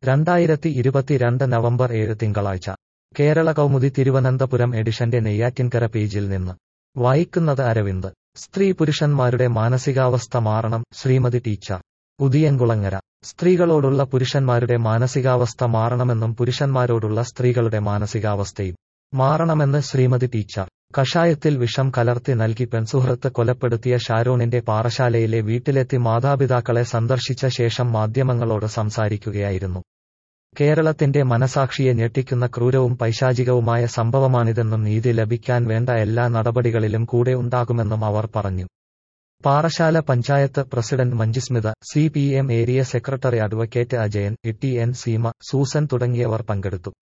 രണ്ടായിരത്തി ഇരുപത്തിരണ്ട് നവംബർ ഏഴ് തിങ്കളാഴ്ച കേരള കൗമുദി തിരുവനന്തപുരം എഡിഷന്റെ നെയ്യാറ്റിൻകര പേജിൽ നിന്ന് വായിക്കുന്നത് അരവിന്ദ് സ്ത്രീ പുരുഷന്മാരുടെ മാനസികാവസ്ഥ മാറണം ശ്രീമതി ടീച്ചർ ഉദിയൻകുളങ്ങര സ്ത്രീകളോടുള്ള പുരുഷന്മാരുടെ മാനസികാവസ്ഥ മാറണമെന്നും പുരുഷന്മാരോടുള്ള സ്ത്രീകളുടെ മാനസികാവസ്ഥയും മാറണമെന്ന് ശ്രീമതി ടീച്ചർ കഷായത്തിൽ വിഷം കലർത്തി നൽകി പെൺസുഹൃത്ത് കൊലപ്പെടുത്തിയ ഷാരോണിന്റെ പാറശാലയിലെ വീട്ടിലെത്തി മാതാപിതാക്കളെ സന്ദർശിച്ച ശേഷം മാധ്യമങ്ങളോട് സംസാരിക്കുകയായിരുന്നു കേരളത്തിന്റെ മനസാക്ഷിയെ ഞെട്ടിക്കുന്ന ക്രൂരവും പൈശാചികവുമായ സംഭവമാണിതെന്നും നീതി ലഭിക്കാൻ വേണ്ട എല്ലാ നടപടികളിലും കൂടെ ഉണ്ടാകുമെന്നും അവർ പറഞ്ഞു Parassala panchayat president Manjusmitha C P M area secretary advocate Ajayan E T N Seema Susan തുടങ്ങിയവർ പങ്കെടുത്തു